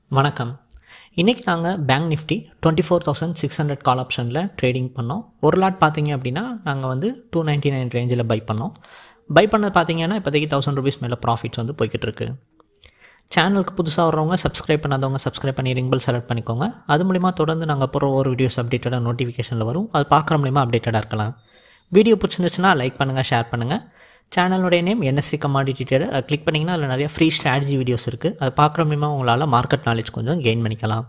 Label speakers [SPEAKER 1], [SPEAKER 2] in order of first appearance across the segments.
[SPEAKER 1] வணக்கம் இன்றைக்கி நாங்கள் bank Nifty twenty four thousand six hundred call ஆப்ஷனில் ட்ரேடிங் பண்ணோம் ஒரு லாட் பார்த்தீங்க அப்படின்னா நாங்கள் வந்து டூ நைன்ட்டி நைன் ரேஞ்சில் பை பண்ணோம் பை பண்ணது பார்த்தீங்கன்னா இப்போதைக்கு தௌசண்ட் ருபீஸ் மேலே ப்ராஃபிட்ஸ் வந்து போய்கிட்டு இருக்கு சேனலுக்கு புதுசாக வர்றவங்க சப்ஸ்கிரைப் பண்ணாதவங்க சப்ஸ்கிரைப் பண்ணி ரிங் பெல் செலக்ட் பண்ணிக்கோங்க அது மூலிமா தொடர்ந்து நாங்கள் போகிற ஒரு வீடியோஸ் அப்டேட்டடாக நோட்டிஃபிகேஷனில் வரும் அது பார்க்குற மூலிமா அப்டேட்டடாக இருக்கலாம் வீடியோ பிடிச்சிருந்துச்சுன்னா லைக் பண்ணுங்கள் ஷேர் பண்ணுங்கள் சேனலுடைய நேம் என்எஸ்சி கமாடிட்டி ட்ரேடர் அதை கிளிக் பண்ணிங்கன்னா அதில் நிறைய ஃப்ரீ ஸ்ட்ராட்டஜி வீடியோஸ் இருக்குது அது பார்க்குற மூலிமா உங்களால் மார்க்கெட் நாலேஜ் கொஞ்சம் கெயின் பண்ணிக்கலாம்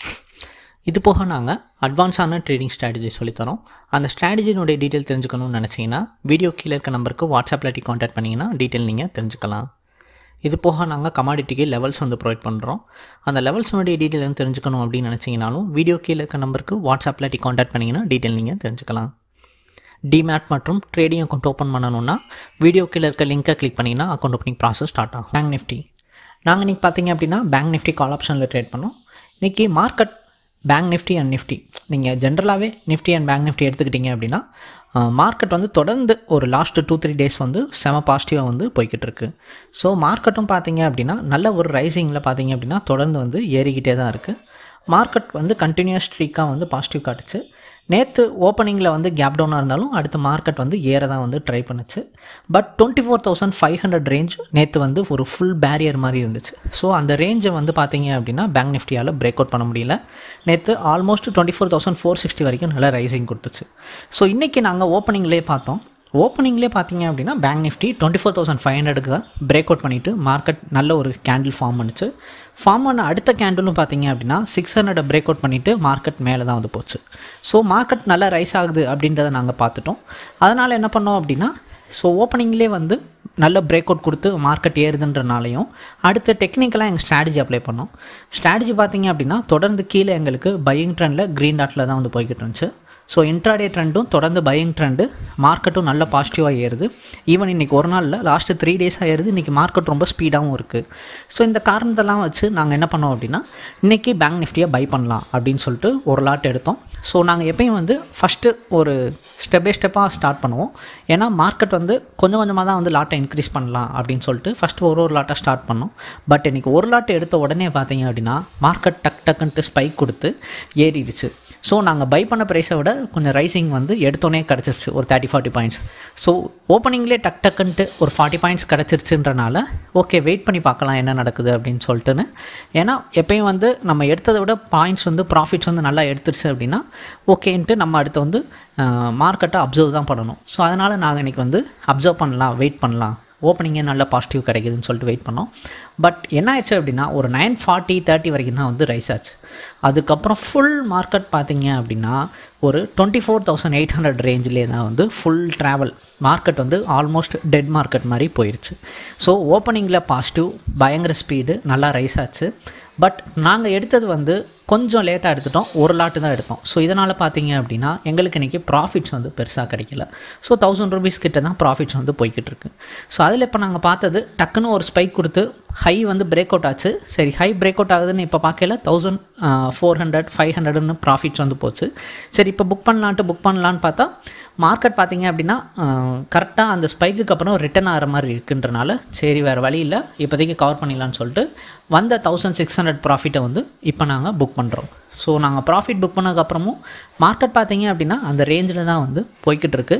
[SPEAKER 1] இது போக நாங்கள் அட்வான்ஸான ட்ரேடிங் ஸ்ட்ராட்டஜி சொல்லித்தரோம் அந்த ஸ்ட்ராட்டஜினுடைய டீட்டெயில் தெரிஞ்சுக்கணும்னு நினச்சிங்கன்னா வீடியோ கீழே இருக்க நம்பருக்கு வாட்ஸ்அப்பில் டி காண்டாக்ட் பண்ணிங்கன்னா டீட்டெயில் நீங்கள் தெரிஞ்சுக்கலாம் இது போக நாங்கள் கமாடிட்டிக்கு லெவல்ஸ் வந்து ப்ரொவைட் பண்ணுறோம் அந்த லெவல்ஸுடைய டீட்டெயில் வந்து தெரிஞ்சுக்கணும் அப்படின்னு நினச்சிங்கனாலும் வீடியோ கீழே இருக்க நம்பருக்கு வாட்ஸ்அப்பில் டி காண்டாக்ட் பண்ணிங்கன்னா டீட்டெயில் நீங்கள் தெரிஞ்சுக்கலாம் டிமேட் மற்றும் ட்ரேடிங் அக்கௌண்ட் ஓப்பன் பண்ணணும்னா வீடியோ கீழே இருக்க லிங்க்கை கிளிக் பண்ணிங்கன்னா அக்கௌண்ட் ஓப்பனிங் ப்ராசஸ் ஸ்டார்ட் ஆகும் பேங்க் நிஃப்டி நாங்கள் இன்றைக்கி பார்த்தீங்க அப்படின்னா பேங்க் நிஃப்டி கால் ஆப்ஷனில் ட்ரேட் பண்ணோம் இன்றைக்கி market bank nifty and nifty நீங்கள் ஜென்ரலாகவே நிஃப்டி அண்ட் பேங்க் நிஃப்டி எடுத்துக்கிட்டிங்க அப்படின்னா மார்க்கெட் வந்து தொடர்ந்து ஒரு லாஸ்ட் டூ த்ரீ டேஸ் வந்து செம பாசிட்டிவாக வந்து போய்கிட்டு இருக்கு ஸோ மார்க்கெட்டும் பார்த்தீங்க அப்படின்னா நல்ல ஒரு ரைசிங்கில் பார்த்தீங்க அப்படின்னா தொடர்ந்து வந்து ஏறிக்கிட்டே தான் இருக்குது மார்க்கெட் வந்து கண்டினியூஸ் ஸ்ட்ரீக்காக வந்து பாசிட்டிவ் காட்டுச்சு நேற்று ஓப்பனிங்கில் வந்து கேப் டவுனாக இருந்தாலும் அடுத்த மார்க்கெட் வந்து ஏற தான் வந்து ட்ரை பண்ணுச்சு but twenty four thousand five hundred range நேற்று வந்து ஒரு ஃபுல் பேரியர் மாதிரி இருந்துச்சு ஸோ அந்த ரேஞ்சை வந்து பார்த்தீங்க அப்படின்னா பேங்க் நிஃப்டியால் பிரேக் அவுட் பண்ண முடியல நேற்று almost twenty four thousand four sixty வரைக்கும் நல்லா ரைசிங் கொடுத்துச்சு ஸோ இன்றைக்கி நாங்கள் ஓப்பனிங்லேயே பார்த்தோம் ஓப்பனிங்லேயே பார்த்தீங்க அப்படின்னா bank Nifty twenty four thousand five ஹண்ட்ரடுக்கு தான் பிரேக் அவுட் பண்ணிவிட்டு மார்க்கெட் நல்ல ஒரு கேண்டில் ஃபார்ம் பண்ணுச்சு ஃபார்ம் பண்ண அடுத்த கேண்டிலும் பார்த்தீங்க அப்படின்னா சிக்ஸ் ஹண்ட்ரடை பிரேக் அவுட் பண்ணிவிட்டு மார்க்கெட் மேலே தான் வந்து போச்சு ஸோ மார்க்கெட் நல்லா ரைஸ் ஆகுது அப்படின்றத நாங்கள் பார்த்துட்டோம் அதனால் என்ன பண்ணோம் அப்படின்னா ஸோ ஓப்பனிங்லேயே வந்து நல்ல பிரேக் அவுட் கொடுத்து மார்க்கெட் ஏறுதுன்றனாலையும் அடுத்த டெக்னிக்கலாக எங்கள் ஸ்ட்ராட்டஜி அப்ளை பண்ணோம் ஸ்ட்ராட்டஜி பார்த்தீங்க அப்படின்னா தொடர்ந்து கீழே எங்களுக்கு பையிங் ட்ரெண்டில் க்ரீன் டாட்டில் தான் வந்து போய்கிட்டு இருந்துச்சு ஸோ இன்ட்ராடே ட்ரெண்டும் தொடர்ந்து பையிங் ட்ரெண்டு மார்க்கெட்டும் நல்ல பாசிட்டிவாக ஏறுது ஈவன் இன்றைக்கி ஒரு நாளில் லாஸ்ட்டு த்ரீ டேஸாக ஏறுது இன்றைக்கி மார்க்கெட் ரொம்ப ஸ்பீடாகவும் இருக்குது ஸோ இந்த காரணத்தெல்லாம் வச்சு நாங்கள் என்ன பண்ணோம் அப்படின்னா இன்றைக்கி பேங்க் நிஃப்டியை பை பண்ணலாம் அப்படின்னு சொல்லிட்டு ஒரு லாட் எடுத்தோம் ஸோ நாங்கள் எப்பயும் வந்து ஃபஸ்ட்டு ஒரு ஸ்டெப் பை ஸ்டெப்பாக ஸ்டார்ட் பண்ணுவோம் ஏன்னா மார்க்கெட் வந்து கொஞ்சம் கொஞ்சமாக தான் வந்து லாட்டை இன்க்ரீஸ் பண்ணலாம் அப்படின்னு சொல்லிட்டு ஃபஸ்ட்டு ஒரு ஒரு லாட்டாக ஸ்டார்ட் பண்ணோம் பட் இன்றைக்கி ஒரு லாட் எடுத்த உடனே பார்த்தீங்க அப்படின்னா மார்க்கெட் டக் டக்குன்ட்டு ஸ்பைக் கொடுத்து ஏறிடுச்சு ஸோ நாங்கள் பை பண்ண ப்ரைஸை விட கொஞ்சம் ரைசிங் வந்து எடுத்தோன்னே கிடச்சிருச்சு ஒரு தேர்ட்டி ஃபார்ட்டி பாயிண்ட்ஸ் ஸோ ஓப்பனிங்லேயே டக் டக்குன்ட்டு ஒரு ஃபார்ட்டி பாயிண்ட்ஸ் கிடச்சிருச்சுன்றனால ஓகே வெயிட் பண்ணி பார்க்கலாம் என்ன நடக்குது அப்படின்னு சொல்லிட்டுன்னு ஏன்னா எப்பயும் வந்து நம்ம எடுத்ததை விட பாயிண்ட்ஸ் வந்து ப்ராஃபிட்ஸ் வந்து நல்லா எடுத்துருச்சு அப்படின்னா ஓகேன்ட்டு நம்ம அடுத்து வந்து மார்க்கெட்டை அப்சர்வ் தான் பண்ணணும் ஸோ அதனால் நாங்கள் இன்றைக்கி வந்து அப்சர்வ் பண்ணலாம் வெயிட் பண்ணலாம் ஓப்பனிங்கே நல்ல பாசிட்டிவ் கிடைக்குதுன்னு சொல்லிட்டு வெயிட் பண்ணோம் பட் என்ன ஆயிடுச்சு அப்படின்னா ஒரு நைன் ஃபார்ட்டி தேர்ட்டி வரைக்கும் தான் வந்து ரைஸ் ஆச்சு அதுக்கப்புறம் ஃபுல் மார்க்கெட் பார்த்தீங்க அப்படின்னா ஒரு twenty four thousand eight hundred ரேஞ்சிலே தான் வந்து ஃபுல் ட்ராவல் மார்க்கெட் வந்து ஆல்மோஸ்ட் டெட் மார்க்கெட் மாதிரி போயிடுச்சு ஸோ ஓப்பனிங்கில் பாசிட்டிவ் பயங்கர ஸ்பீடு நல்லா ரைஸ் ஆச்சு பட் நாங்கள் எடுத்தது வந்து கொஞ்சம் லேட்டாக எடுத்துட்டோம் ஒரு லாட்டு தான் எடுத்தோம் ஸோ இதனால் பார்த்தீங்க அப்படின்னா எங்களுக்கு இன்றைக்கி ப்ராஃபிட்ஸ் வந்து பெருசாக கிடைக்கல ஸோ தௌசண்ட் ருபீஸ் கிட்ட தான் ப்ராஃபிட்ஸ் வந்து போய்கிட்டு இருக்கு ஸோ அதில் இப்போ நாங்கள் பார்த்தது டக்குன்னு ஒரு ஸ்பைக் கொடுத்து ஹை வந்து பிரேக் அவுட் ஆச்சு சரி ஹை பிரேக் அவுட் ஆகுதுன்னு இப்போ பார்க்கல தௌசண்ட் ஃபோர் ஹண்ட்ரட் ஃபைவ் ஹண்ட்ரட்னு ப்ராஃபிட்ஸ் வந்து போச்சு சரி இப்போ புக் பண்ணலான்ட்டு புக் பண்ணலான்னு பார்த்தா மார்க்கெட் பார்த்தீங்க அப்படின்னா கரெக்டாக அந்த ஸ்பைக்குக்கு அப்புறம் ரிட்டன் ஆகிற மாதிரி இருக்குன்றனால சரி வேறு வழி இல்லை இப்போதைக்கு கவர் பண்ணிடலான்னு சொல்லிட்டு வந்த தௌசண்ட் சிக்ஸ் ஹண்ட்ரட் ப்ராஃபிட்டை வந்து இப்போ நாங்கள் புக் பண்ணுறோம் ஸோ நாங்கள் ப்ராஃபிட் புக் பண்ணதுக்கப்புறமும் மார்க்கெட் பார்த்தீங்க அப்படின்னா அந்த ரேஞ்சில் தான் வந்து போய்கிட்டு இருக்கு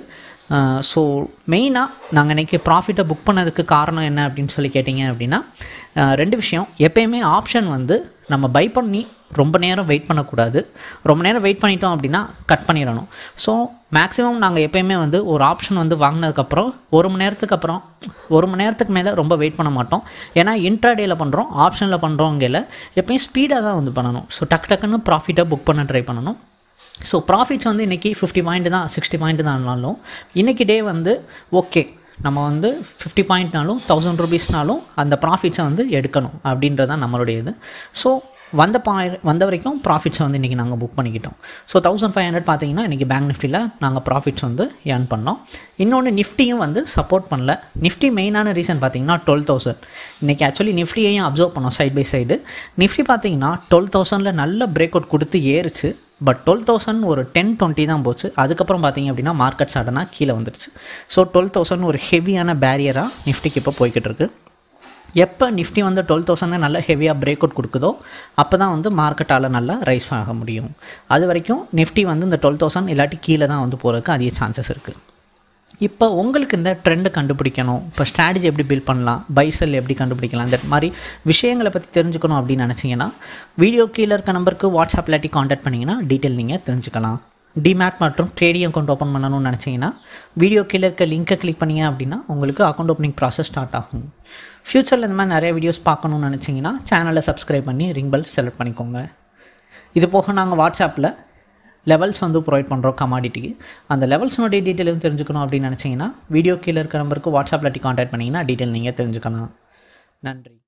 [SPEAKER 1] ஸோ மெயினாக நாங்கள் இன்றைக்கி ப்ராஃபிட்டை புக் பண்ணதுக்கு காரணம் என்ன அப்படின்னு சொல்லி கேட்டிங்க அப்படின்னா ரெண்டு விஷயம் எப்பயுமே ஆப்ஷன் வந்து நம்ம பை பண்ணி ரொம்ப நேரம் வெயிட் பண்ணக்கூடாது ரொம்ப நேரம் வெயிட் பண்ணிட்டோம் அப்படின்னா கட் பண்ணிடணும் ஸோ மேக்ஸிமம் நாங்கள் எப்போயுமே வந்து ஒரு ஆப்ஷன் வந்து வாங்கினதுக்கப்புறம் ஒரு மணி நேரத்துக்கு அப்புறம் ஒரு மணி நேரத்துக்கு மேலே ரொம்ப வெயிட் பண்ண மாட்டோம் ஏன்னா இன்ட்ராடேயில் பண்ணுறோம் ஆப்ஷனில் பண்ணுறோங்கையில் எப்பயும் ஸ்பீடாக தான் வந்து பண்ணணும் ஸோ டக்கு டக்குன்னு ப்ராஃபிட்டை புக் பண்ண ட்ரை பண்ணணும் ஸோ ப்ராஃபிட்ஸ் வந்து இன்றைக்கி ஃபிஃப்டி பாயிண்ட் தான் சிக்ஸ்டி பாயிண்ட் தான்னாலும் இன்றைக்கி டே வந்து ஓகே நம்ம வந்து ஃபிஃப்டி பாயிண்ட்னாலும் தௌசண்ட் ருபீஸ்னாலும் அந்த ப்ராஃபிட்ஸை வந்து எடுக்கணும் அப்படின்றது தான் நம்மளுடைய இது ஸோ வந்த பாய் வந்த வரைக்கும் ப்ராஃபிட்ஸை வந்து இன்றைக்கி நாங்கள் புக் பண்ணிக்கிட்டோம் ஸோ தௌசண்ட் ஃபைவ் ஹண்ட்ரட் பார்த்தீங்கன்னா இன்றைக்கி பேங்க் நிஃப்டியில் நாங்கள் ப்ராஃபிட்ஸ் வந்து ஏர்ன் பண்ணோம் இன்னொன்று நிஃப்டியும் வந்து சப்போர்ட் பண்ணல நிஃப்டி மெயினான ரீசன் பார்த்தீங்கன்னா டுவெல் தௌசண்ட் இன்றைக்கி ஆக்சுவலி நிஃப்டியையும் அப்சர்வ் பண்ணோம் சைட் பை சைடு நிஃப்டி பார்த்தீங்கன்னா டுவெல் தௌசண்டில் நல்ல பிரேக் அவுட் கொடுத்து ஏறிச்சு பட் டுவெல் தௌசண்ட் ஒரு டென் டுவெண்ட்டி தான் போச்சு அதுக்கப்புறம் பார்த்தீங்க அப்படின்னா மார்க்கெட் சடனாக கீழே வந்துடுச்சு ஸோ டுவெல் தௌசண்ட் ஒரு ஹெவியான பேரியராக நிஃப்டிக்கு இப்போ போய்கிட்டு இருக்கு எப்போ நிஃப்டி வந்து டுவெல் தௌசண்ட் நல்லா ஹெவியாக பிரேக் அவுட் கொடுக்குதோ அப்போ தான் வந்து மார்க்கெட்டால் நல்லா ரைஸ் ஆக முடியும் அது வரைக்கும் நிஃப்டி வந்து இந்த டுவெல் தௌசண்ட் இல்லாட்டி கீழே தான் வந்து போகிறதுக்கு அதிக சான்சஸ் இருக்குது இப்போ உங்களுக்கு இந்த ட்ரெண்டு கண்டுபிடிக்கணும் இப்போ ஸ்ட்ராட்டஜி எப்படி பில்ட் பண்ணலாம் பைசல் எப்படி கண்டுபிடிக்கலாம் இந்த மாதிரி விஷயங்களை பற்றி தெரிஞ்சுக்கணும் அப்படின்னு நினச்சிங்கன்னா வீடியோ கீழே இருக்க நம்பருக்கு வாட்ஸ்அப் இல்லாட்டி காண்டாக்ட் பண்ணிங்கன்னா டீட்டெயில் நீங்கள் தெரிஞ்சுக்கலாம் டிமேட் மற்றும் ட்ரேடிங் அக்கௌண்ட் ஓப்பன் பண்ணணும்னு நினச்சிங்கன்னா வீடியோ கீழே இருக்க லிங்க்கை கிளிக் பண்ணிங்க அப்படின்னா உங்களுக்கு அக்கௌண்ட் ஓப்பனிங் ப்ராசஸ் ஸ்டார்ட் ஆகும் ஃப்யூச்சரில் இந்த மாதிரி நிறைய வீடியோஸ் பார்க்கணுன்னு நினச்சிங்கன்னா சேனலை சப்ஸ்கிரைப் பண்ணி ரிங் பெல் செலக்ட் பண்ணிக்கோங்க இது போக நாங்கள் வாட்ஸ்அப்பில் லெவல்ஸ் வந்து ப்ரொவைட் பண்ணுறோம் கமாடிட்டிக்கு அந்த லெவல்ஸ்னுடைய டீட்டெயில் எதுவும் தெரிஞ்சுக்கணும் அப்படின்னு நினச்சிங்கன்னா வீடியோ கீழே இருக்க நம்பருக்கு வாட்ஸ்அப்பில் காண்டாக்ட் பண்ணிங்கன்னா டீட்டெயில் நீங்கள் தெரிஞ்சுக்கலாம் நன்றி